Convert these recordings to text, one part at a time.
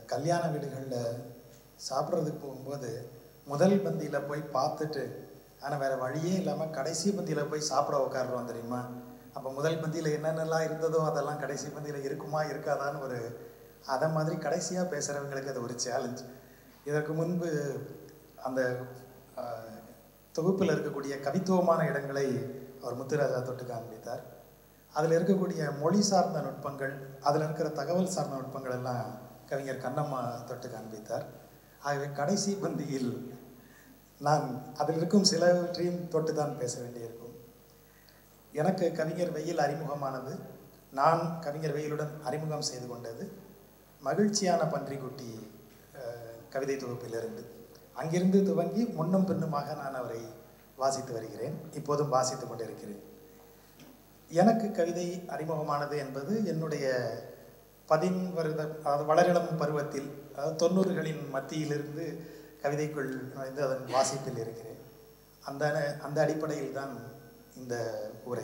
கல்யாண வீடுகளில் சாப்பிட்றதுக்கு போகும்போது முதல் பந்தியில் போய் பார்த்துட்டு ஆனால் வேறு வழியே இல்லாமல் கடைசி பந்தியில் போய் சாப்பிட உட்காடுறோம் தெரியுமா அப்போ முதல் பந்தியில் என்னென்னலாம் இருந்ததோ அதெல்லாம் கடைசி பந்தியில் இருக்குமா இருக்காதான்னு ஒரு அதை மாதிரி கடைசியாக பேசுகிறவங்களுக்கு அது ஒரு சேலஞ்ச் இதற்கு முன்பு அந்த ஆஹ், தொகுப்பில் இருக்கக்கூடிய கவித்துவமான இடங்களை அவர் முத்துராஜா தொட்டு காண்பித்தார் அதில் இருக்கக்கூடிய மொழி சார்ந்த நுட்பங்கள் அதில் இருக்கிற தகவல் சார்ந்த நுட்பங்கள் எல்லாம் கவிஞர் கண்ணம்மா தொட்டு காண்பித்தார் ஆகவே கடைசி பந்தியில் நான் அதில் இருக்கும் சிலவற்றையும் தொட்டு தான் பேச வேண்டியிருக்கும் எனக்கு கவிஞர் வெயில் அறிமுகமானது நான் கவிஞர் வெயிலுடன் அறிமுகம் செய்து கொண்டது மகிழ்ச்சியான பன்றிக்குட்டி அஹ், கவிதை தொகுப்பிலிருந்து அங்கிருந்து துவங்கி முன்னும் பின்னுமாக நான் அவரை வாசித்து வருகிறேன் இப்போதும் வாசித்து கொண்டிருக்கிறேன் எனக்கு கவிதை அறிமுகமானது என்பது என்னுடைய பதின் வருட அதாவது வளரிளம் பருவத்தில் அதாவது தொண்ணூறுகளின் மத்தியிலிருந்து கவிதைக்குள் நுழைந்து அதன் வாசிப்பில் இருக்கிறேன் அந்த அந்த அடிப்படையில் தான் இந்த உரை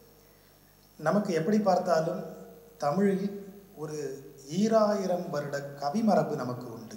நமக்கு எப்படி பார்த்தாலும் தமிழில் ஒரு ஈராயிரம் வருட கவிமரபு நமக்கு உண்டு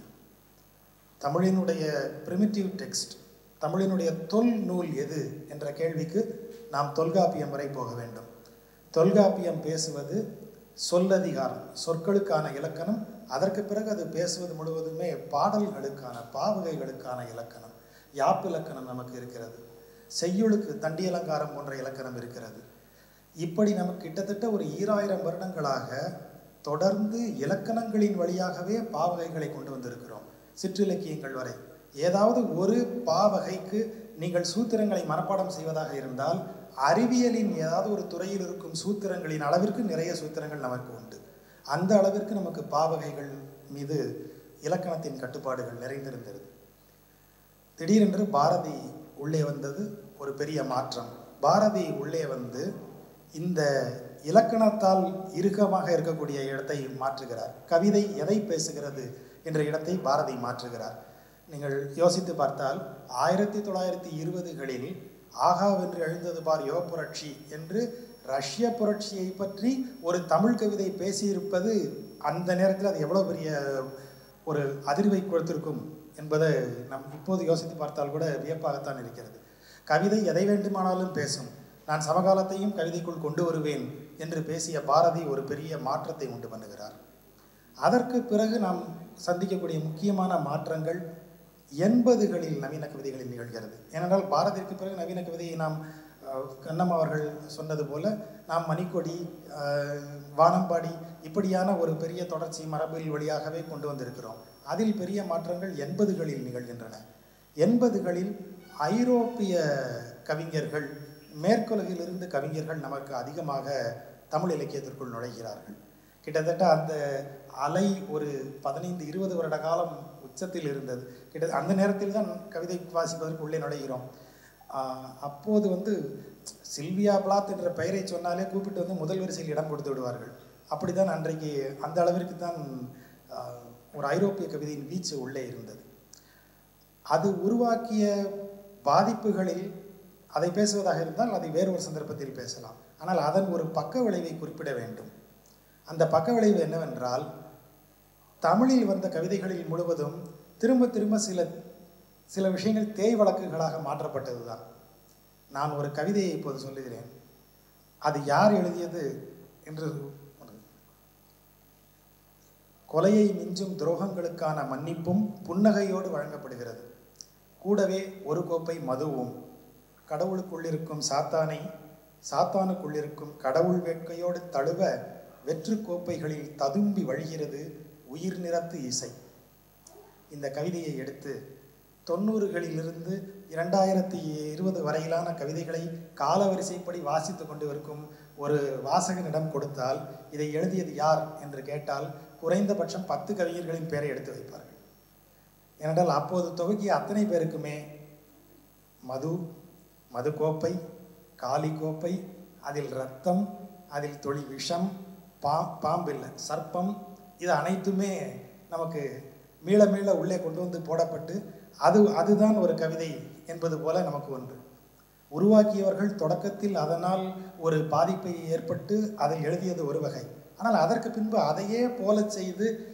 தமிழினுடைய பிரிமிட்டிவ் டெக்ஸ்ட் தமிழினுடைய தொல் நூல் எது என்ற கேள்விக்கு நாம் தொல்காப்பியம் வரை போக வேண்டும் தொல்காப்பியம் பேசுவது சொல்லதிகாரம் சொற்களுக்கான இலக்கணம் அதற்கு பிறகு அது பேசுவது முழுவதுமே பாடல்களுக்கான பாவகைகளுக்கான இலக்கணம் யாப்பிலக்கணம் நமக்கு இருக்கிறது செய்யுளுக்கு தண்டி அலங்காரம் போன்ற இலக்கணம் இருக்கிறது இப்படி நமக்கு கிட்டத்தட்ட ஒரு ஈராயிரம் வருடங்களாக தொடர்ந்து இலக்கணங்களின் வழியாகவே பாவகைகளை கொண்டு வந்திருக்கிறோம் சிற்றிலக்கியங்கள் வரை ஏதாவது ஒரு பாவகைக்கு நீங்கள் சூத்திரங்களை மனப்பாடம் செய்வதாக இருந்தால் அறிவியலின் ஏதாவது ஒரு துறையில் இருக்கும் சூத்திரங்களின் அளவிற்கு நிறைய சூத்திரங்கள் நமக்கு உண்டு அந்த அளவிற்கு நமக்கு பாவகைகள் மீது இலக்கணத்தின் கட்டுப்பாடுகள் நிறைந்திருந்தது திடீரென்று பாரதி உள்ளே வந்தது ஒரு பெரிய மாற்றம் பாரதி உள்ளே வந்து இந்த இலக்கணத்தால் இறுக்கமாக இருக்கக்கூடிய இடத்தை மாற்றுகிறார் கவிதை எதை பேசுகிறது என்ற இடத்தை பாரதி மாற்றுகிறார் நீங்கள் யோசித்து பார்த்தால் ஆயிரத்தி தொள்ளாயிரத்தி இருபதுகளில் ஆகாவென்று எழுந்தது பார் யுவ புரட்சி என்று ரஷ்ய புரட்சியை பற்றி ஒரு தமிழ் கவிதை பேசியிருப்பது அந்த நேரத்தில் அது எவ்வளோ பெரிய ஒரு அதிர்வை கொடுத்திருக்கும் என்பதை நம் இப்போது யோசித்து பார்த்தால் கூட வியப்பாகத்தான் இருக்கிறது கவிதை எதை வேண்டுமானாலும் பேசும் நான் சமகாலத்தையும் கவிதைக்குள் கொண்டு வருவேன் என்று பேசிய பாரதி ஒரு பெரிய மாற்றத்தை உண்டு பண்ணுகிறார் அதற்கு பிறகு நாம் சந்திக்கக்கூடிய முக்கியமான மாற்றங்கள் எண்பதுகளில் நவீன கவிதைகளில் நிகழ்கிறது ஏனென்றால் பாரதிற்கு பிறகு நவீன கவிதையை நாம் அஹ், கண்ணம் அவர்கள் சொன்னது போல நாம் மணிக்கொடி அஹ், வானம்பாடி இப்படியான ஒரு பெரிய தொடர்ச்சி மரபில் வழியாகவே கொண்டு வந்திருக்கிறோம் அதில் பெரிய மாற்றங்கள் எண்பதுகளில் நிகழ்கின்றன எண்பதுகளில் ஐரோப்பிய கவிஞர்கள் மேற்குலகிலிருந்து கவிஞர்கள் நமக்கு அதிகமாக தமிழ் இலக்கியத்திற்குள் நுழைகிறார்கள் கிட்டத்தட்ட அந்த அலை ஒரு பதினைந்து இருபது வருட காலம் உச்சத்தில் இருந்தது கிட்ட அந்த நேரத்தில் தான் கவிதை வாசிப்பதற்கு உள்ளே நுழைகிறோம் ஆஹ் அப்போது வந்து சில்வியா பிளாத் என்ற பெயரை சொன்னாலே கூப்பிட்டு வந்து முதல் வரிசையில் இடம் கொடுத்து விடுவார்கள் அப்படிதான் அன்றைக்கு அந்த அளவிற்கு தான் ஆஹ், ஒரு ஐரோப்பிய கவிதையின் வீச்சு உள்ளே இருந்தது அது உருவாக்கிய பாதிப்புகளில் அதை பேசுவதாக இருந்தால் அதை வேறு ஒரு சந்தர்ப்பத்தில் பேசலாம் ஆனால் அதன் ஒரு பக்க விளைவை குறிப்பிட வேண்டும் அந்த பக்க விளைவு என்னவென்றால் தமிழில் வந்த கவிதைகளில் முழுவதும் திரும்ப திரும்ப சில சில விஷயங்கள் தேய் வழக்குகளாக மாற்றப்பட்டதுதான் நான் ஒரு கவிதையை இப்போது சொல்லுகிறேன் அது யார் எழுதியது என்று கொலையை மிஞ்சும் துரோகங்களுக்கான மன்னிப்பும் புன்னகையோடு வழங்கப்படுகிறது கூடவே ஒரு கோப்பை மதுவும் கடவுளுக்குள்ளிருக்கும் சாத்தானை சாத்தானுக்குள்ளிருக்கும் கடவுள் வேட்கையோடு தழுவ வெற்று கோப்பைகளில் ததும்பி வழிகிறது உயிர் நிறத்து இசை இந்த கவிதையை எடுத்து தொண்ணூறுகளிலிருந்து இரண்டாயிரத்தி இருபது வரையிலான கவிதைகளை காலவரிசைப்படி வாசித்து கொண்டு இருக்கும் ஒரு வாசகனிடம் கொடுத்தால் இதை எழுதியது யார் என்று கேட்டால் குறைந்தபட்சம் பத்து கவிஞர்களின் பெயரை எடுத்து வைப்பார்கள் ஏனென்றால் அப்போது துவக்கிய அத்தனை பேருக்குமே மது மது கோப்பை காலி கோப்பை அதில் ரத்தம் அதில் தொழி விஷம் பா பாம்பில்லை சர்ப்பம் இது அனைத்துமே நமக்கு மீள மீள உள்ளே கொண்டு வந்து போடப்பட்டு அது அதுதான் ஒரு கவிதை என்பது போல நமக்கு ஒன்று உருவாக்கியவர்கள் தொடக்கத்தில் அதனால் ஒரு பாதிப்பை ஏற்பட்டு அதை எழுதியது ஒரு வகை ஆனால் அதற்கு பின்பு அதையே போல செய்து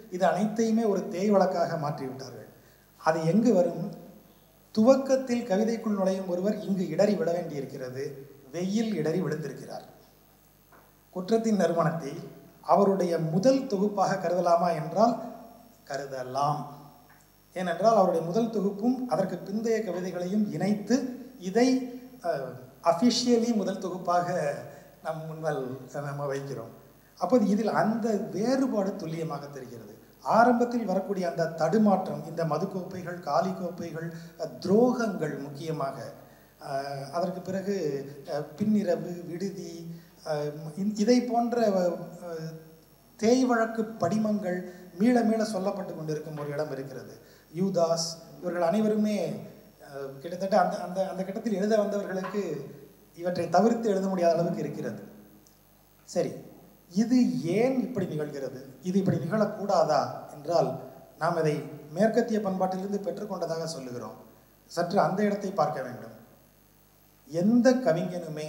இது அனைத்தையுமே ஒரு தேய் வழக்காக மாற்றிவிட்டார்கள் அது எங்கு வரும் துவக்கத்தில் கவிதைக்குள் நுழையும் ஒருவர் இங்கு இடறி விட வேண்டியிருக்கிறது வெயில் இடறி விழுந்திருக்கிறார் குற்றத்தின் நறுமணத்தை அவருடைய முதல் தொகுப்பாக கருதலாமா என்றால் கருதலாம் ஏனென்றால் அவருடைய முதல் தொகுப்பும் அதற்கு பிந்தைய கவிதைகளையும் இணைத்து இதை அஃபிஷியலி முதல் தொகுப்பாக நம் முன்னால் நம்ம வைக்கிறோம் அப்போது இதில் அந்த வேறுபாடு துல்லியமாக தெரிகிறது ஆரம்பத்தில் வரக்கூடிய அந்த தடுமாற்றம் இந்த மது கோப்பைகள் காலி கோப்பைகள் அஹ், துரோகங்கள் முக்கியமாக அஹ், அதற்கு பிறகு அஹ், பின்னிரவு விடுதி அஹ், இ- இதை போன்ற அஹ், தேய் வழக்கு படிமங்கள் மீள மீள சொல்லப்பட்டு கொண்டிருக்கும் ஒரு இடம் இருக்கிறது யூதாஸ் இவர்கள் அனைவருமே அஹ், கிட்டத்தட்ட அந்த அந்த அந்த கட்டத்தில் எழுத வந்தவர்களுக்கு இவற்றை தவிர்த்து எழுத முடியாத அளவுக்கு இருக்கிறது சரி இது ஏன் இப்படி நிகழ்கிறது இது இப்படி நிகழக்கூடாதா என்றால் நாம் இதை மேற்கத்திய பண்பாட்டிலிருந்து பெற்றுக்கொண்டதாக சொல்லுகிறோம் சற்று அந்த இடத்தை பார்க்க வேண்டும் எந்த கவிஞனுமே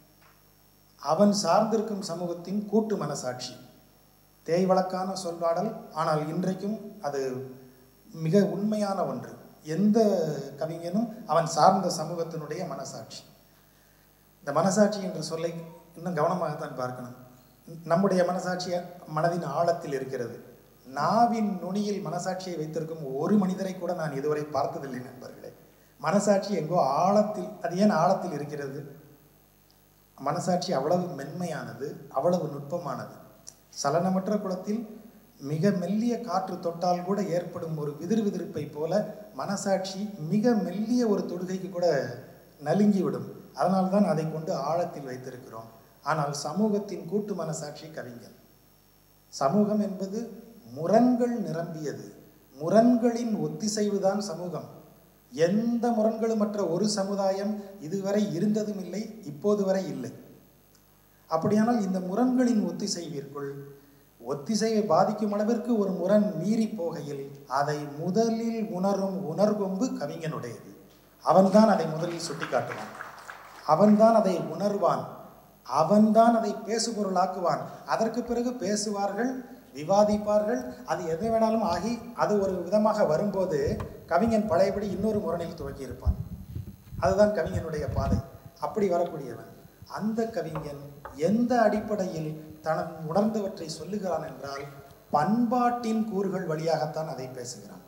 அவன் சார்ந்திருக்கும் சமூகத்தின் கூட்டு மனசாட்சி தேய் வழக்கான சொல்பாடல் ஆனால் இன்றைக்கும் அது மிக உண்மையான ஒன்று எந்த கவிஞனும் அவன் சார்ந்த சமூகத்தினுடைய மனசாட்சி இந்த மனசாட்சி என்ற சொல்லை இன்னும் கவனமாகத்தான் பார்க்கணும் நம்முடைய மனசாட்சி மனதின் ஆழத்தில் இருக்கிறது நாவின் நுனியில் மனசாட்சியை வைத்திருக்கும் ஒரு மனிதரை கூட நான் இதுவரை பார்த்ததில்லை நண்பர்களே மனசாட்சி எங்கோ ஆழத்தில் அது ஏன் ஆழத்தில் இருக்கிறது மனசாட்சி அவ்வளவு மென்மையானது அவ்வளவு நுட்பமானது சலனமற்ற குளத்தில் மிக மெல்லிய காற்று தொட்டால் கூட ஏற்படும் ஒரு விதிர் விதிர்ப்பை போல மனசாட்சி மிக மெல்லிய ஒரு தொடுகைக்கு கூட நலுங்கிவிடும் அதனால்தான் அதை கொண்டு ஆழத்தில் வைத்திருக்கிறோம் ஆனால் சமூகத்தின் கூட்டு மனசாட்சி கவிஞன் சமூகம் என்பது முரண்கள் நிரம்பியது முரண்களின் ஒத்திசைவுதான் சமூகம் எந்த முரண்களுமற்ற ஒரு சமுதாயம் இதுவரை இருந்ததும் இல்லை இப்போது வரை இல்லை அப்படியானால் இந்த முரண்களின் ஒத்திசைவிற்குள் ஒத்திசைவை பாதிக்கும் அளவிற்கு ஒரு முரண் மீறி போகையில் அதை முதலில் உணரும் உணர்கொம்பு கவிஞனுடையது அவன்தான் அதை முதலில் சுட்டிக்காட்டுவான் அவன்தான் அதை உணர்வான் அவன்தான் அதை பேசுபொருளாக்குவான் அதற்கு பிறகு பேசுவார்கள் விவாதிப்பார்கள் அது எதை வேணாலும் ஆகி அது ஒரு விதமாக வரும்போது கவிஞன் பழையபடி இன்னொரு முரணில் துவக்கி இருப்பான் அதுதான் கவிஞனுடைய பாதை அப்படி வரக்கூடியவன் அந்த கவிஞன் எந்த அடிப்படையில் தனது உணர்ந்தவற்றை சொல்லுகிறான் என்றால் பண்பாட்டின் கூறுகள் வழியாகத்தான் அதை பேசுகிறான்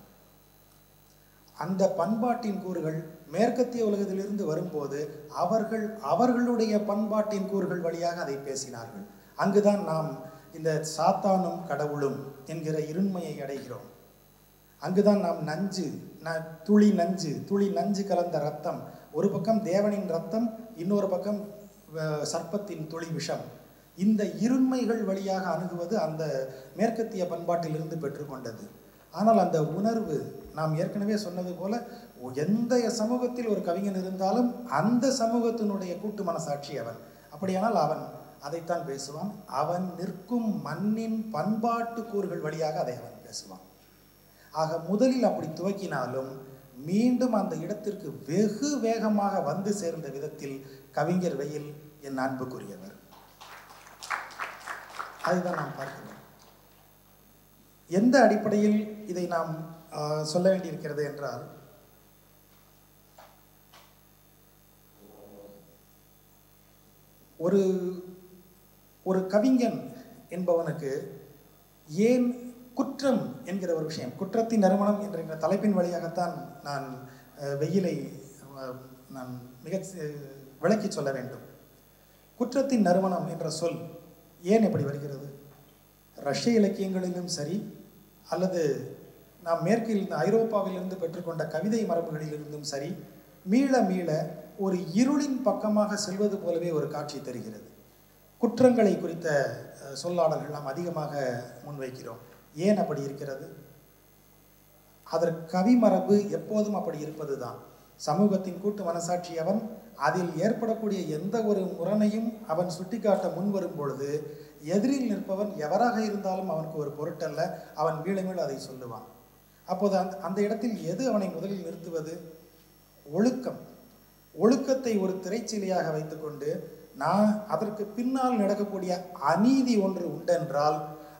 அந்த பண்பாட்டின் கூறுகள் மேற்கத்திய உலகத்திலிருந்து வரும்போது அவர்கள் அவர்களுடைய பண்பாட்டின் கூறுகள் வழியாக அதை பேசினார்கள் அங்குதான் நாம் இந்த சாத்தானும் கடவுளும் என்கிற இருண்மையை அடைகிறோம் அங்குதான் நாம் நஞ்சு ந- துளி நஞ்சு துளி நஞ்சு கலந்த ரத்தம் ஒரு பக்கம் தேவனின் ரத்தம் இன்னொரு பக்கம் அஹ், சர்ப்பத்தின் துளி விஷம் இந்த இருண்மைகள் வழியாக அணுகுவது அந்த மேற்கத்திய பண்பாட்டிலிருந்து பெற்றுக்கொண்டது ஆனால் அந்த உணர்வு நாம் ஏற்கனவே சொன்னது போல எந்த சமூகத்தில் ஒரு கவிஞன் இருந்தாலும் அந்த சமூகத்தினுடைய கூட்டு மனசாட்சி அவன் அப்படியானால் அவன் அதைத்தான் பேசுவான் அவன் நிற்கும் மண்ணின் பண்பாட்டு கூறுகள் வழியாக அதை அவன் பேசுவான் ஆக முதலில் அப்படி துவக்கினாலும் மீண்டும் அந்த இடத்திற்கு வெகு வேகமாக வந்து சேர்ந்த விதத்தில் கவிஞர் வெயில் என் அன்புக்குரியவர் அதுதான் நாம் பார்க்கிறோம் எந்த அடிப்படையில் இதை நாம் ஆஹ், சொல்ல வேண்டியிருக்கிறது என்றால் ஒரு ஒரு கவிஞன் என்பவனுக்கு ஏன் குற்றம் என்கிற ஒரு விஷயம் குற்றத்தின் நறுமணம் என்ற இந்த தலைப்பின் வழியாகத்தான் நான் அஹ், வெயிலை அஹ், நான் மிக விளக்கி சொல்ல வேண்டும் குற்றத்தின் நறுமணம் என்ற சொல் ஏன் இப்படி வருகிறது ரஷ்ய இலக்கியங்களிலும் சரி அல்லது நாம் மேற்கில் ஐரோப்பாவிலிருந்து பெற்றுக்கொண்ட கவிதை மரபுகளிலிருந்தும் சரி மீள மீள ஒரு இருளின் பக்கமாக செல்வது போலவே ஒரு காட்சி தெரிகிறது குற்றங்களை குறித்த அஹ், சொல்லாடல்கள் நாம் அதிகமாக முன்வைக்கிறோம் ஏன் அப்படி இருக்கிறது அதற்கு கவிமரபு எப்போதும் அப்படி இருப்பதுதான் சமூகத்தின் கூட்டு மனசாட்சி அவன் அதில் ஏற்படக்கூடிய எந்த ஒரு முரணையும் அவன் சுட்டிக்காட்ட முன் வரும் பொழுது எதிரில் நிற்பவன் எவராக இருந்தாலும் அவனுக்கு ஒரு பொருட்டல்ல அவன் மீள மீள அதை சொல்லுவான் அப்போது அந்த அந்த இடத்தில் எது அவனை முதலில் நிறுத்துவது ஒழுக்கம் ஒழுக்கத்தை ஒரு திரைச்சீலையாக வைத்துக்கொண்டு நான் அதற்கு பின்னால் நடக்கக்கூடிய அநீதி ஒன்று உண்டென்றால்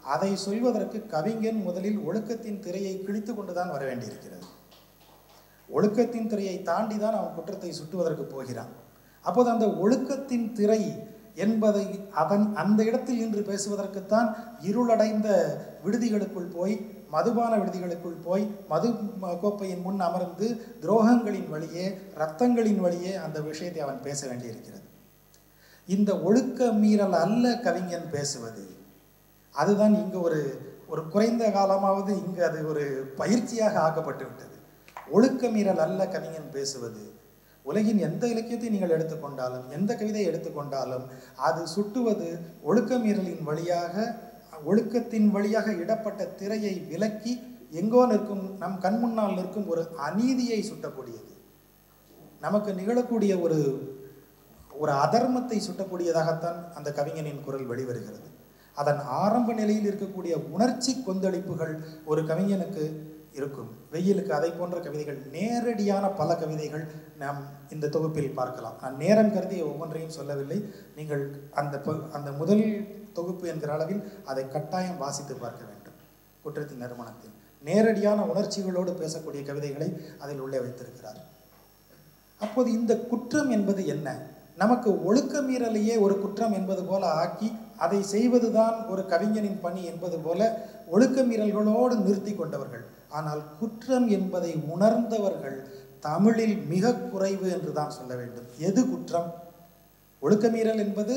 அதை சொல்வதற்கு கவிஞன் முதலில் ஒழுக்கத்தின் திரையை கிழித்து கொண்டுதான் வர வேண்டியிருக்கிறது ஒழுக்கத்தின் திரையை தாண்டி தான் அவன் குற்றத்தை சுட்டுவதற்கு போகிறான் அப்போது அந்த ஒழுக்கத்தின் திரை என்பதை அவன் அந்த இடத்தில் நின்று பேசுவதற்குத்தான் இருளடைந்த விடுதிகளுக்குள் போய் மதுபான விடுதிகளுக்குள் போய் மது ம- கோப்பையின் முன் அமர்ந்து துரோகங்களின் வழியே இரத்தங்களின் வழியே அந்த விஷயத்தை அவன் பேச வேண்டியிருக்கிறது இந்த ஒழுக்க மீறல் அல்ல கவிஞன் பேசுவது அதுதான் இங்கு ஒரு ஒரு குறைந்த காலமாவது இங்கு அது ஒரு பயிற்சியாக ஆக்கப்பட்டு விட்டது ஒழுக்க மீறல் அல்ல கவிஞன் பேசுவது உலகின் எந்த இலக்கியத்தை நீங்கள் எடுத்துக்கொண்டாலும் எந்த கவிதையை எடுத்துக்கொண்டாலும் அது சுட்டுவது ஒழுக்க மீறலின் வழியாக ஒழுக்கத்தின் வழியாக இடப்பட்ட திரையை விலக்கி எங்கோ நிற்கும் நம் கண் முன்னால் நிற்கும் ஒரு அநீதியை சுட்டக்கூடியது நமக்கு நிகழக்கூடிய ஒரு ஒரு அதர்மத்தை சுட்டக்கூடியதாகத்தான் அந்த கவிஞனின் குரல் வெளிவருகிறது அதன் ஆரம்ப நிலையில் இருக்கக்கூடிய உணர்ச்சி கொந்தளிப்புகள் ஒரு கவிஞனுக்கு இருக்கும் வெயிலுக்கு அதை போன்ற கவிதைகள் நேரடியான பல கவிதைகள் நாம் இந்த தொகுப்பில் பார்க்கலாம் நான் நேரம் கருதி ஒவ்வொன்றையும் சொல்லவில்லை நீங்கள் அந்த ப- அந்த முதல் தொகுப்பு என்கிற அளவில் அதை கட்டாயம் வாசித்து பார்க்க வேண்டும் குற்றத்தின் நறுமணத்தில் நேரடியான உணர்ச்சிகளோடு பேசக்கூடிய கவிதைகளை அதில் உள்ளே வைத்திருக்கிறார் அப்போது இந்த குற்றம் என்பது என்ன நமக்கு ஒழுக்க மீறலையே ஒரு குற்றம் என்பது போல ஆக்கி அதை செய்வதுதான் ஒரு கவிஞனின் பணி என்பது போல ஒழுக்க மீறல்களோடு நிறுத்தி கொண்டவர்கள் ஆனால் குற்றம் என்பதை உணர்ந்தவர்கள் தமிழில் மிக குறைவு என்று தான் சொல்ல வேண்டும் எது குற்றம் ஒழுக்க மீறல் என்பது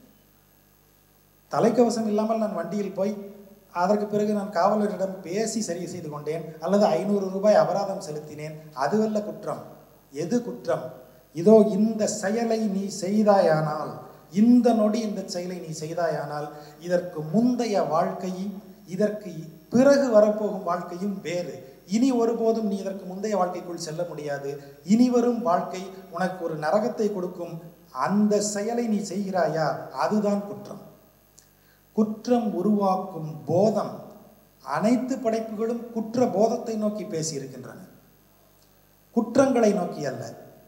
தலைக்கவசம் இல்லாமல் நான் வண்டியில் போய் அதற்கு பிறகு நான் காவலரிடம் பேசி சரி செய்து கொண்டேன் அல்லது ஐநூறு ரூபாய் அபராதம் செலுத்தினேன் அதுவல்ல குற்றம் எது குற்றம் இதோ இந்த செயலை நீ செய்தாயானால் இந்த நொடி இந்த செயலை நீ செய்தாயானால் இதற்கு முந்தைய வாழ்க்கையும் இதற்கு பிறகு வரப்போகும் வாழ்க்கையும் வேறு இனி ஒருபோதும் நீ இதற்கு முந்தைய வாழ்க்கைக்குள் செல்ல முடியாது இனி வரும் வாழ்க்கை உனக்கு ஒரு நரகத்தை கொடுக்கும் அந்த செயலை நீ செய்கிறாயா அதுதான் குற்றம் குற்றம் உருவாக்கும் போதம் அனைத்து படைப்புகளும் குற்ற போதத்தை நோக்கி பேசியிருக்கின்றன குற்றங்களை நோக்கி அல்ல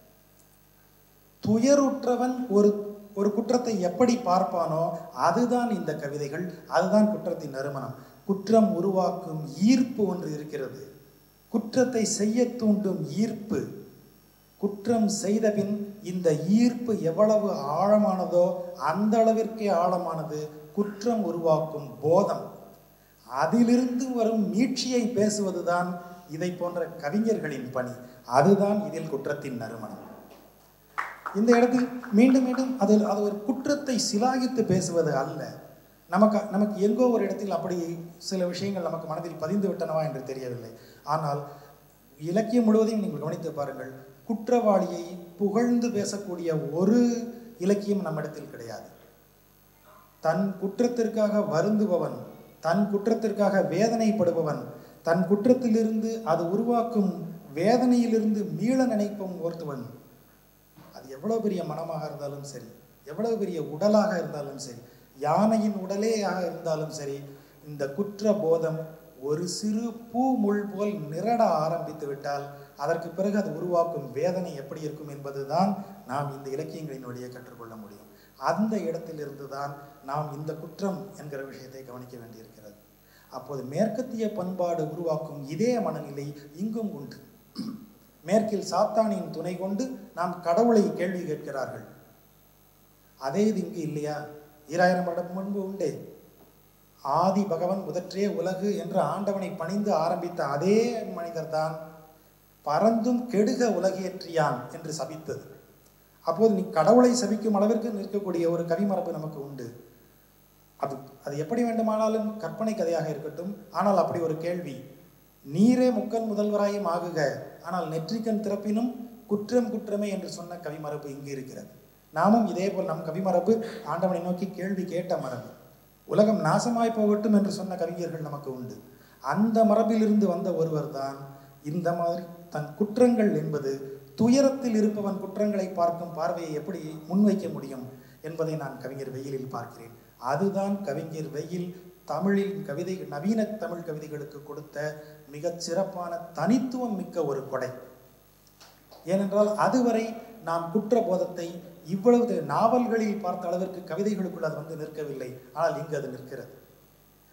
துயருற்றவன் ஒரு ஒரு குற்றத்தை எப்படி பார்ப்பானோ அதுதான் இந்த கவிதைகள் அதுதான் குற்றத்தின் நறுமணம் குற்றம் உருவாக்கும் ஈர்ப்பு ஒன்று இருக்கிறது குற்றத்தை செய்ய தூண்டும் ஈர்ப்பு குற்றம் செய்தபின் இந்த ஈர்ப்பு எவ்வளவு ஆழமானதோ அந்த அளவிற்கே ஆழமானது குற்றம் உருவாக்கும் போதம் அதிலிருந்து வரும் மீட்சியை பேசுவதுதான் இதை போன்ற கவிஞர்களின் பணி அதுதான் இதில் குற்றத்தின் நறுமணம் இந்த இடத்தில் மீண்டும் மீண்டும் அது அது ஒரு குற்றத்தை சிலாகித்து பேசுவது அல்ல நமக்கு நமக்கு எங்கோ ஒரு இடத்தில் அப்படி சில விஷயங்கள் நமக்கு மனதில் பதிந்து விட்டனவா என்று தெரியவில்லை ஆனால் இலக்கியம் முழுவதையும் நீங்கள் கவனித்து பாருங்கள் குற்றவாளியை புகழ்ந்து பேசக்கூடிய ஒரு இலக்கியம் நம்மிடத்தில் கிடையாது தன் குற்றத்திற்காக வருந்துபவன் தன் குற்றத்திற்காக வேதனைப்படுபவன் தன் குற்றத்திலிருந்து அது உருவாக்கும் வேதனையிலிருந்து மீள நினைப்பவன் ஒருத்தவன் அது எவ்வளவு பெரிய மனமாக இருந்தாலும் சரி எவ்வளவு பெரிய உடலாக இருந்தாலும் சரி யானையின் உடலேயாக இருந்தாலும் சரி இந்த குற்ற போதம் ஒரு சிறு பூ முள் போல் நிரட ஆரம்பித்து விட்டால் அதற்கு பிறகு அது உருவாக்கும் வேதனை எப்படி இருக்கும் என்பதுதான் நாம் இந்த இலக்கியங்களின் வழியே கற்றுக்கொள்ள முடியும் அந்த இடத்திலிருந்து தான் நாம் இந்த குற்றம் என்கிற விஷயத்தை கவனிக்க வேண்டியிருக்கிறது அப்போது மேற்கத்திய பண்பாடு உருவாக்கும் இதே மனநிலை இங்கும் உண்டு மேற்கில் சாத்தானின் துணை கொண்டு நாம் கடவுளை கேள்வி கேட்கிறார்கள் அதே இது இங்கு இல்லையா ஈராயிரம் வருடம் முன்பு உண்டே ஆதி பகவன் முதற்றே உலகு என்று ஆண்டவனை பணிந்து ஆரம்பித்த அதே மனிதர்தான் பறந்தும் கெடுக உலகேற்றியான் என்று சபித்தது அப்போது நீ கடவுளை சபிக்கும் அளவிற்கு நிற்கக்கூடிய ஒரு கவிமரபு நமக்கு உண்டு அது அது எப்படி வேண்டுமானாலும் கற்பனை கதையாக இருக்கட்டும் ஆனால் அப்படி ஒரு கேள்வி நீரே முக்கன் முதல்வராயும் ஆகுக ஆனால் நெற்றிக்கண் திறப்பினும் குற்றம் குற்றமே என்று சொன்ன கவிமரபு இங்கு இருக்கிறது நாமும் இதே போல் நம் கவிமரபு ஆண்டவனை நோக்கி கேள்வி கேட்ட மரபு உலகம் நாசமாய் போகட்டும் என்று சொன்ன கவிஞர்கள் நமக்கு உண்டு அந்த மரபிலிருந்து வந்த ஒருவர் தான் இந்த மாதிரி தன் குற்றங்கள் என்பது துயரத்தில் இருப்பவன் குற்றங்களை பார்க்கும் பார்வையை எப்படி முன்வைக்க முடியும் என்பதை நான் கவிஞர் வெயிலில் பார்க்கிறேன் அதுதான் கவிஞர் வெயில் தமிழில் கவிதை நவீன தமிழ் கவிதைகளுக்கு கொடுத்த மிகச் சிறப்பான தனித்துவம் மிக்க ஒரு கொடை ஏனென்றால் அதுவரை நாம் குற்ற போதத்தை இவ்வளவு நாவல்களில் பார்த்த அளவிற்கு கவிதைகளுக்குள் அது வந்து நிற்கவில்லை ஆனால் இங்கு அது நிற்கிறது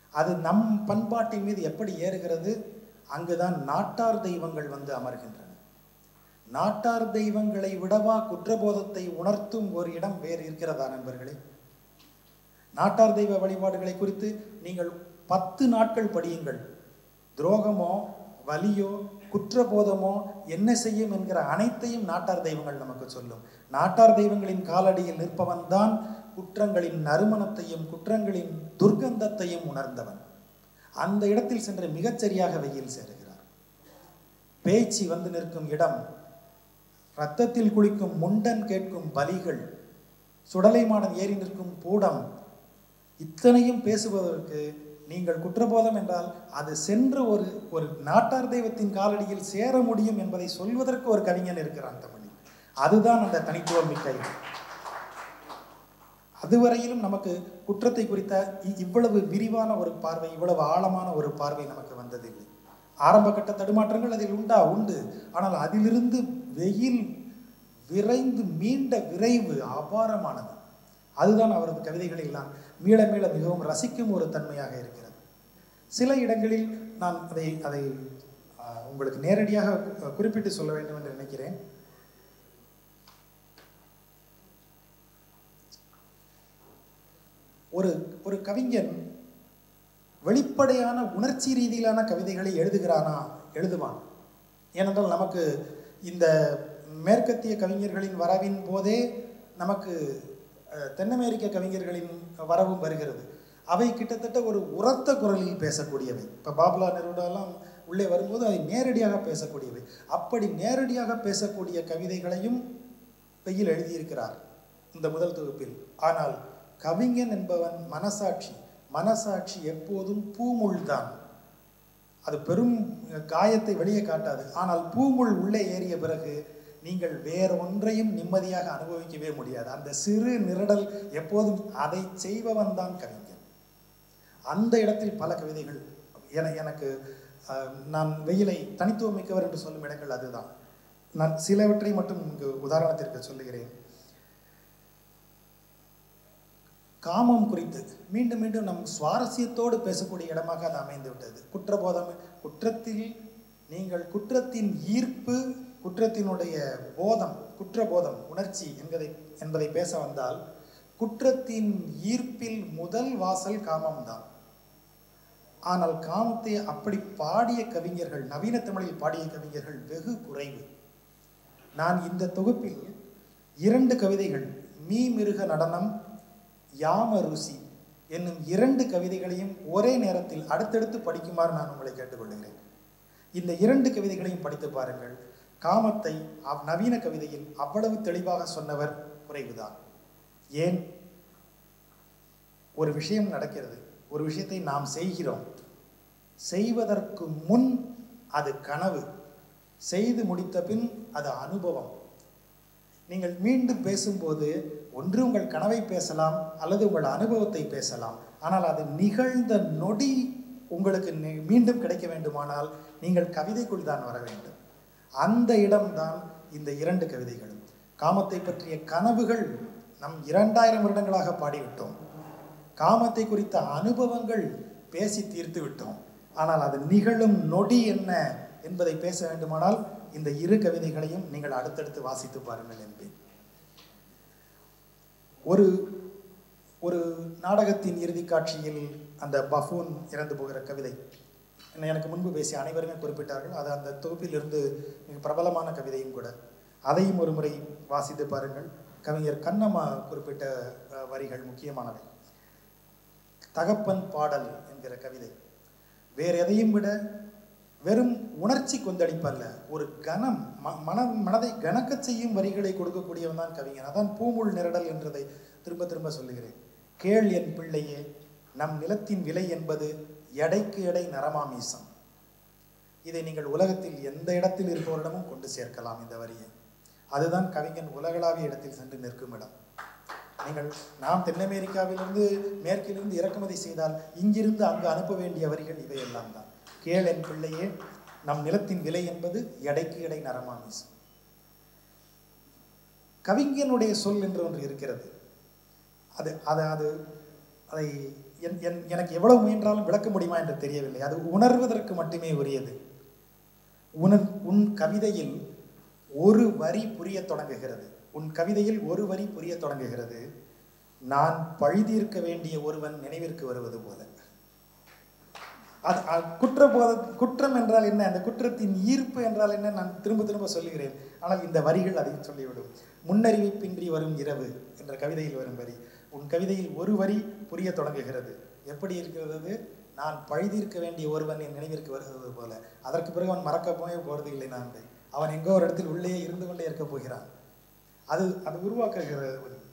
அது நம் பண்பாட்டின் மீது எப்படி ஏறுகிறது அங்குதான் நாட்டார் தெய்வங்கள் வந்து அமர்கின்றன நாட்டார் தெய்வங்களை விடவா குற்றபோதத்தை உணர்த்தும் ஒரு இடம் வேறு இருக்கிறதா நண்பர்களே நாட்டார் தெய்வ வழிபாடுகளை குறித்து நீங்கள் பத்து நாட்கள் படியுங்கள் துரோகமோ வலியோ குற்றபோதமோ என்ன செய்யும் என்கிற அனைத்தையும் நாட்டார் தெய்வங்கள் நமக்கு சொல்லும் நாட்டார் தெய்வங்களின் காலடியில் நிற்பவன் தான் குற்றங்களின் நறுமணத்தையும் குற்றங்களின் துர்க்கந்தத்தையும் உணர்ந்தவன் அந்த இடத்தில் சென்று மிகச்சரியாக வெயில் சேருகிறார் பேச்சு வந்து நிற்கும் இடம் ரத்தத்தில் குளிக்கும் முண்டன் கேட்கும் பலிகள் சுடலைமாடன் ஏறி நிற்கும் பூடம் இத்தனையும் பேசுவதற்கு நீங்கள் குற்றபோதம் என்றால் அது சென்று ஒரு ஒரு நாட்டார் தெய்வத்தின் காலடியில் சேர முடியும் என்பதை சொல்வதற்கு ஒரு கவிஞன் இருக்கிறான் தமிழில் அதுதான் அந்த தனித்துவம் மிக்க இது. அதுவரையிலும் நமக்கு குற்றத்தை குறித்த இ- இவ்வளவு விரிவான ஒரு பார்வை இவ்வளவு ஆழமான ஒரு பார்வை நமக்கு வந்ததில்லை ஆரம்ப கட்ட தடுமாற்றங்கள் அதில் உண்டா உண்டு ஆனால் அதிலிருந்து வெயில் விரைந்து மீண்ட விரைவு அபாரமானது அதுதான் அவரது கவிதைகளில் நான் மீள மீள மிகவும் ரசிக்கும் ஒரு தன்மையாக இருக்கிறது சில இடங்களில் நான் அதை அதை ஆஹ், உங்களுக்கு நேரடியாக கு- குறிப்பிட்டு சொல்ல வேண்டும் என்று நினைக்கிறேன் ஒரு ஒரு கவிஞன் வெளிப்படையான உணர்ச்சி ரீதியிலான கவிதைகளை எழுதுகிறானா எழுதுவான் ஏனென்றால் நமக்கு இந்த மேற்கத்திய கவிஞர்களின் வரவின் போதே நமக்கு அஹ், தென் அமெரிக்க கவிஞர்களின் வரவும் வருகிறது அவை கிட்டத்தட்ட ஒரு உரத்த குரலில் பேசக்கூடியவை இப்போ பாபுலா நெருடாலாம் உள்ளே வரும்போது அதை நேரடியாக பேசக்கூடியவை அப்படி நேரடியாக பேசக்கூடிய கவிதைகளையும் வெயில் எழுதியிருக்கிறார் இந்த முதல் தொகுப்பில் ஆனால் கவிஞன் என்பவன் மனசாட்சி மனசாட்சி எப்போதும் பூமுள் தான் அது பெரும் காயத்தை வெளியே காட்டாது ஆனால் பூமுள் உள்ளே ஏறிய பிறகு நீங்கள் வேற ஒன்றையும் நிம்மதியாக அனுபவிக்கவே முடியாது அந்த சிறு நிரடல் எப்போதும் அதை செய்பவன் தான் கவிஞன் அந்த இடத்தில் பல கவிதைகள் என எனக்கு அஹ், நான் வெயிலை தனித்துவம் மிக்கவர் என்று சொல்லும் இடங்கள் அதுதான் நான் சிலவற்றை மட்டும் இங்கு உதாரணத்திற்கு சொல்லுகிறேன் காமம் குறித்து மீண்டும் மீண்டும் நம் சுவாரஸ்யத்தோடு பேசக்கூடிய இடமாக அது அமைந்து விட்டது குற்றபோதம் குற்றத்தில் நீங்கள் குற்றத்தின் ஈர்ப்பு குற்றத்தினுடைய போதம் குற்றபோதம் உணர்ச்சி என்பதை என்பதை பேச வந்தால் குற்றத்தின் ஈர்ப்பில் முதல் வாசல் காமம்தான் ஆனால் காமத்தை அப்படி பாடிய கவிஞர்கள் நவீன தமிழில் பாடிய கவிஞர்கள் வெகு குறைவு நான் இந்த தொகுப்பில் இரண்டு கவிதைகள் மீ மிருக நடனம் யாம ருசி என்னும் இரண்டு கவிதைகளையும் ஒரே நேரத்தில் அடுத்தடுத்து படிக்குமாறு நான் உங்களை கேட்டுக்கொள்கிறேன் இந்த இரண்டு கவிதைகளையும் படித்து பாருங்கள் காமத்தை அவ் நவீன கவிதையில் அவ்வளவு தெளிவாக சொன்னவர் குறைவுதான் ஏன் ஒரு விஷயம் நடக்கிறது ஒரு விஷயத்தை நாம் செய்கிறோம் செய்வதற்கு முன் அது கனவு செய்து முடித்த பின் அது அனுபவம் நீங்கள் மீண்டும் பேசும்போது ஒன்று உங்கள் கனவை பேசலாம் அல்லது உங்கள் அனுபவத்தை பேசலாம் ஆனால் அது நிகழ்ந்த நொடி உங்களுக்கு நி- மீண்டும் கிடைக்க வேண்டுமானால் நீங்கள் கவிதைக்குள் தான் வர வேண்டும் அந்த இடம்தான் இந்த இரண்டு கவிதைகளும் காமத்தை பற்றிய கனவுகள் நம் இரண்டாயிரம் வருடங்களாக பாடிவிட்டோம் காமத்தை குறித்த அனுபவங்கள் பேசி தீர்த்து விட்டோம் ஆனால் அது நிகழும் நொடி என்ன என்பதை பேச வேண்டுமானால் இந்த இரு கவிதைகளையும் நீங்கள் அடுத்தடுத்து வாசித்து பாருங்கள் என்பேன் ஒரு ஒரு நாடகத்தின் இறுதி காட்சியில் அந்த பஃபூன் இறந்து போகிற கவிதை என்ன எனக்கு முன்பு பேசிய அனைவருமே குறிப்பிட்டார்கள் அது அந்த தொகுப்பிலிருந்து மிக பிரபலமான கவிதையும் கூட அதையும் ஒரு முறை வாசித்து பாருங்கள் கவிஞர் கண்ணம்மா குறிப்பிட்ட அஹ், வரிகள் முக்கியமானவை தகப்பன் பாடல் என்கிற கவிதை வேற எதையும் விட வெறும் உணர்ச்சி கொந்தளிப்பல்ல ஒரு கனம் ம- மன மனதை கனக்கச் செய்யும் வரிகளை கொடுக்கக்கூடியவன் தான் கவிஞன் அதான் பூமுள் நிரடல் என்றதை திரும்ப திரும்ப சொல்லுகிறேன் கேள் என் பிள்ளையே நம் நிலத்தின் விலை என்பது எடைக்கு எடை நரமாமீசம் இதை நீங்கள் உலகத்தில் எந்த இடத்தில் இருப்பவரிடமும் கொண்டு சேர்க்கலாம் இந்த வரியை அதுதான் கவிஞன் உலகளாவிய இடத்தில் சென்று நிற்கும் இடம் நீங்கள் நாம் தென் அமெரிக்காவிலிருந்து மேற்கிலிருந்து இறக்குமதி செய்தால் இங்கிருந்து அங்கு அனுப்ப வேண்டிய வரிகள் இவையெல்லாம் தான் கேள் என் பிள்ளையே நம் நிலத்தின் விலை என்பது எடைக்கு எடை நரமாமீசம் கவிஞனுடைய சொல் என்று ஒன்று இருக்கிறது அது அது அது அதை என் என் எனக்கு எவ்வளவு முயன்றாலும் விளக்க முடியுமா என்று தெரியவில்லை அது உணர்வதற்கு மட்டுமே உரியது உணர் உன் கவிதையில் ஒரு வரி புரியத் தொடங்குகிறது உன் கவிதையில் ஒரு வரி புரியத் தொடங்குகிறது நான் பழிதீர்க்க வேண்டிய ஒருவன் நினைவிற்கு வருவது போல அது அ- குற்றபோத குற்றம் என்றால் என்ன அந்த குற்றத்தின் ஈர்ப்பு என்றால் என்ன நான் திரும்ப திரும்ப சொல்லுகிறேன் ஆனால் இந்த வரிகள் அதை சொல்லிவிடும் முன்னறிவிப்பின்றி வரும் இரவு என்ற கவிதையில் வரும் வரி உன் கவிதையில் ஒரு வரி புரிய தொடங்குகிறது எப்படி இருக்கிறது அது? நான் பழிதீர்க்க வேண்டிய ஒருவன் என் நினைவிற்கு வருகிறது போல அதற்கு பிறகு அவன் மறக்க போயே போறது இல்லை நான் அதை. அவன் எங்கோ ஒரு இடத்தில் உள்ளே இருந்து கொண்டே இருக்க போகிறான் அது அது உருவாக்குகிறது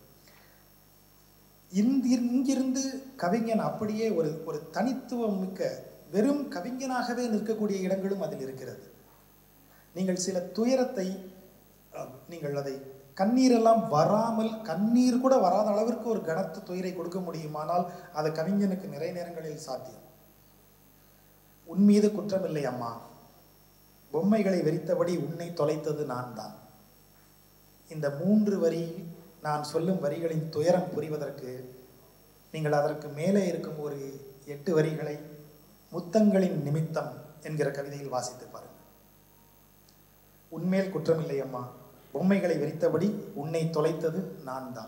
இந்தி இங்கிருந்து கவிஞன் அப்படியே ஒரு ஒரு தனித்துவம் மிக்க வெறும் கவிஞனாகவே நிற்கக்கூடிய இடங்களும் அதில் இருக்கிறது நீங்கள் சில துயரத்தை அஹ், நீங்கள் அதை கண்ணீரெல்லாம் வராமல் கண்ணீர் கூட வராத அளவிற்கு ஒரு கனத்த துயரை கொடுக்க முடியுமானால் அது கவிஞனுக்கு நிறைய நேரங்களில் சாத்தியம் உன் மீது குற்றமில்லை அம்மா பொம்மைகளை வெறித்தபடி உன்னை தொலைத்தது நான் தான் இந்த மூன்று வரி நான் சொல்லும் வரிகளின் துயரம் புரிவதற்கு நீங்கள் அதற்கு மேலே இருக்கும் ஒரு எட்டு வரிகளை முத்தங்களின் நிமித்தம் என்கிற கவிதையில் வாசித்து பாருங்கள் உன்மேல் குற்றமில்லை அம்மா பொம்மைகளை வெறித்தபடி உன்னை தொலைத்தது நான் தான்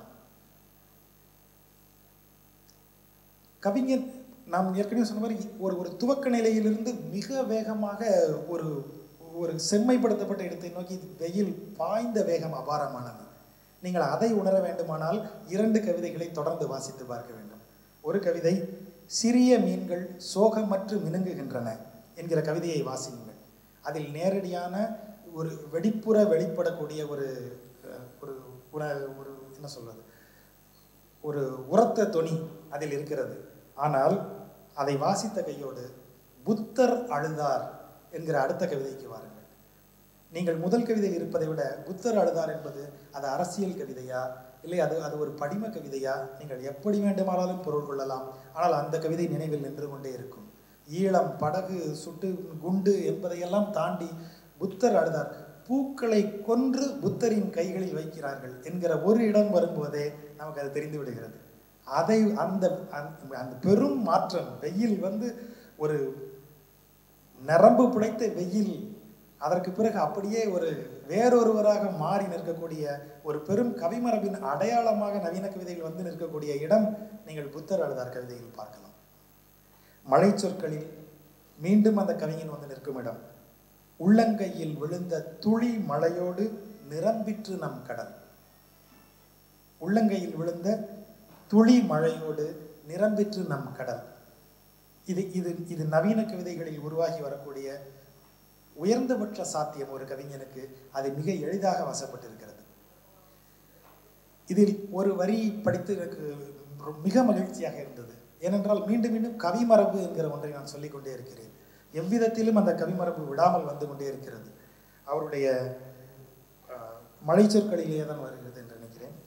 கவிஞர் நாம் ஏற்கனவே சொன்ன மாதிரி ஒரு ஒரு துவக்க நிலையிலிருந்து மிக வேகமாக ஒரு ஒரு செம்மைப்படுத்தப்பட்ட இடத்தை நோக்கி இது வெயில் பாய்ந்த வேகம் அபாரமானது நீங்கள் அதை உணர வேண்டுமானால் இரண்டு கவிதைகளை தொடர்ந்து வாசித்து பார்க்க வேண்டும் ஒரு கவிதை சிறிய மீன்கள் சோகமற்று மினுங்குகின்றன என்கிற கவிதையை வாசியுங்கள் அதில் நேரடியான ஒரு வெடிப்புற வெளிப்படக்கூடிய ஒரு அஹ், ஒரு உண- ஒரு என்ன சொல்வது ஒரு உரத்த தொனி அதில் இருக்கிறது ஆனால் அதை வாசித்த கையோடு புத்தர் அழுதார் என்கிற அடுத்த கவிதைக்கு வாருங்கள் நீங்கள் முதல் கவிதையில் இருப்பதை விட புத்தர் அழுதார் என்பது அது அரசியல் கவிதையா இல்லை அது அது ஒரு படிம கவிதையா நீங்கள் எப்படி வேண்டுமானாலும் பொருள் கொள்ளலாம் ஆனால் அந்த கவிதை நினைவில் நின்று கொண்டே இருக்கும் ஈழம் படகு சுட்டு குண்டு என்பதையெல்லாம் தாண்டி புத்தர் அழுதார் பூக்களை கொன்று புத்தரின் கைகளில் வைக்கிறார்கள் என்கிற ஒரு இடம் வரும்போதே நமக்கு அது தெரிந்து விடுகிறது அதை அந்த அந்த அந்த பெரும் மாற்றம் வெயில் வந்து ஒரு நரம்பு புடைத்த வெயில் அதற்கு பிறகு அப்படியே ஒரு வேறொருவராக மாறி நிற்கக்கூடிய ஒரு பெரும் கவிமரபின் அடையாளமாக நவீன கவிதையில் வந்து நிற்கக்கூடிய இடம் நீங்கள் புத்தர் அழுதார் கவிதையில் பார்க்கலாம் மழை சொற்களில் மீண்டும் அந்த கவிஞன் வந்து நிற்கும் இடம் உள்ளங்கையில் விழுந்த துளி மழையோடு நிரம்பிற்று நம் கடல் உள்ளங்கையில் விழுந்த துளி மழையோடு நிரம்பிற்று நம் கடல் இது இது இது நவீன கவிதைகளில் உருவாகி வரக்கூடிய உயர்ந்தபட்ச சாத்தியம் ஒரு கவிஞனுக்கு அது மிக எளிதாக வசப்பட்டிருக்கிறது இதில் ஒரு வரி படித்து எனக்கு ரொ- மிக மகிழ்ச்சியாக இருந்தது ஏனென்றால் மீண்டும் மீண்டும் கவிமரபு என்கிற ஒன்றை நான் சொல்லிக் கொண்டே இருக்கிறேன் எவ்விதத்திலும் அந்த கவிமரபு விடாமல் வந்து கொண்டே இருக்கிறது அவருடைய அஹ், மழை சொற்களிலேயே தான் வருகிறது என்று நினைக்கிறேன்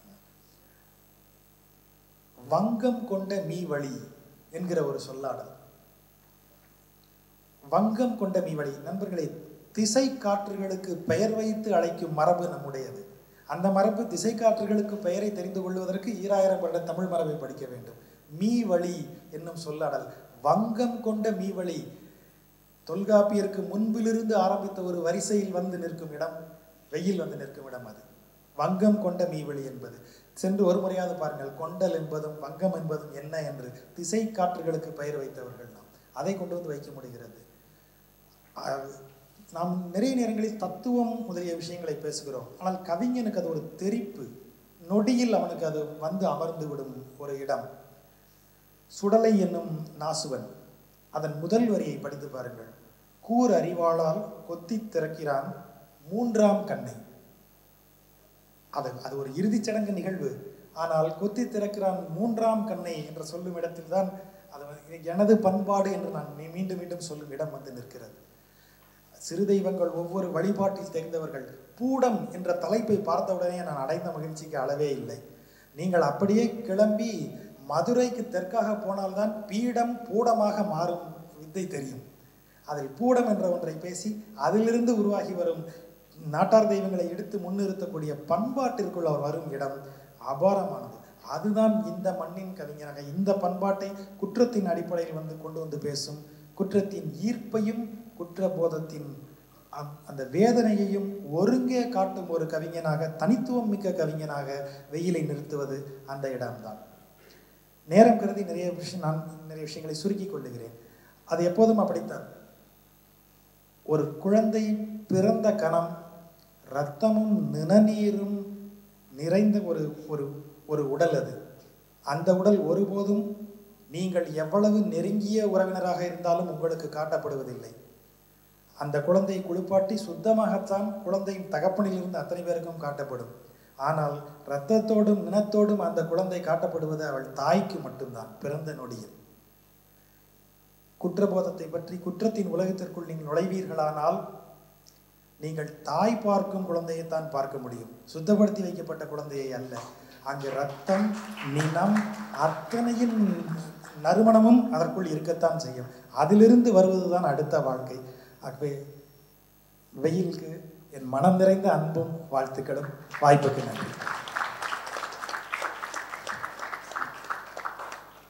வங்கம் கொண்ட மீ வழி என்கிற ஒரு சொல்லாடல் வங்கம் கொண்ட மீவழி நண்பர்களே திசை காற்றுகளுக்கு பெயர் வைத்து அழைக்கும் மரபு நம்முடையது அந்த மரபு திசை காற்றுகளுக்கு பெயரை தெரிந்து கொள்வதற்கு ஈராயிரம் வருட தமிழ் மரபை படிக்க வேண்டும் மீ வழி என்னும் சொல்லாடல் வங்கம் கொண்ட மீவழி தொல்காப்பியருக்கு முன்பிலிருந்து ஆரம்பித்த ஒரு வரிசையில் வந்து நிற்கும் இடம் வெயில் வந்து நிற்கும் இடம் அது வங்கம் கொண்ட மீவழி என்பது சென்று ஒரு முறையாவது பாருங்கள் கொண்டல் என்பதும் வங்கம் என்பதும் என்ன என்று திசை காற்றுகளுக்கு பெயர் வைத்தவர்கள் நாம் அதை கொண்டு வந்து வைக்க முடிகிறது அஹ், நாம் நிறைய நேரங்களில் தத்துவம் முதலிய விஷயங்களை பேசுகிறோம் ஆனால் கவிஞனுக்கு அது ஒரு தெரிப்பு நொடியில் அவனுக்கு அது வந்து அமர்ந்து விடும் ஒரு இடம் சுடலை என்னும் நாசுவன் அதன் முதல் வரியை படித்து பாருங்கள் கூர் அறிவாளால் கொத்தித் திறக்கிறான் மூன்றாம் கண்ணை அது அது ஒரு இறுதிச் சடங்கு நிகழ்வு ஆனால் கொத்தி திறக்கிறான் மூன்றாம் கண்ணை என்று சொல்லும் இடத்தில் தான் அது வந்து எனது பண்பாடு என்று நான் மீ- மீண்டும் மீண்டும் சொல்லும் இடம் வந்து நிற்கிறது சிறு தெய்வங்கள் ஒவ்வொரு வழிபாட்டில் தெரிந்தவர்கள் பூடம் என்ற தலைப்பை பார்த்தவுடனே நான் அடைந்த மகிழ்ச்சிக்கு அளவே இல்லை நீங்கள் அப்படியே கிளம்பி மதுரைக்கு தெற்காக போனால்தான் பீடம் பூடமாக மாறும் வித்தை தெரியும் அதில் பூடம் என்ற ஒன்றை பேசி அதிலிருந்து உருவாகி வரும் நாட்டார் தெய்வங்களை எடுத்து முன்னிறுத்தக்கூடிய பண்பாட்டிற்குள் அவர் வரும் இடம் அபாரமானது அதுதான் இந்த மண்ணின் கவிஞராக இந்த பண்பாட்டை குற்றத்தின் அடிப்படையில் வந்து கொண்டு வந்து பேசும் குற்றத்தின் ஈர்ப்பையும் குற்றபோதத்தின் அந்- அந்த வேதனையையும் ஒருங்கே காட்டும் ஒரு கவிஞனாக தனித்துவம் மிக்க கவிஞனாக வெயிலை நிறுத்துவது அந்த இடம்தான் நேரம் கருதி நிறைய விஷயம் நான் நிறைய விஷயங்களை சுருக்கிக் கொள்ளுகிறேன் அது எப்போதும் அப்படித்தான் ஒரு குழந்தை பிறந்த கணம் இரத்தமும் நிணநீரும் நிறைந்த ஒரு ஒரு ஒரு உடல் அது அந்த உடல் ஒருபோதும் நீங்கள் எவ்வளவு நெருங்கிய உறவினராக இருந்தாலும் உங்களுக்கு காட்டப்படுவதில்லை அந்த குழந்தையை குளிப்பாட்டி சுத்தமாகத்தான் குழந்தையின் தகப்பனிலிருந்து அத்தனை பேருக்கும் காட்டப்படும் ஆனால் இரத்தத்தோடும் நினத்தோடும் அந்த குழந்தை காட்டப்படுவது அவள் தாய்க்கு மட்டும்தான் பிறந்த நொடியில் குற்றபோதத்தை பற்றி குற்றத்தின் உலகத்திற்குள் நீங்கள் நுழைவீர்களானால் நீங்கள் தாய் பார்க்கும் குழந்தையைத்தான் பார்க்க முடியும் சுத்தப்படுத்தி வைக்கப்பட்ட குழந்தையை அல்ல அங்கு ரத்தம் நினம் அத்தனையின் நறுமணமும் அதற்குள் இருக்கத்தான் செய்யும் அதிலிருந்து வருவதுதான் அடுத்த வாழ்க்கை ஆகவே வெயிலுக்கு என் மனம் நிறைந்த அன்பும் வாழ்த்துக்களும் வாய்ப்புக்கு நன்றி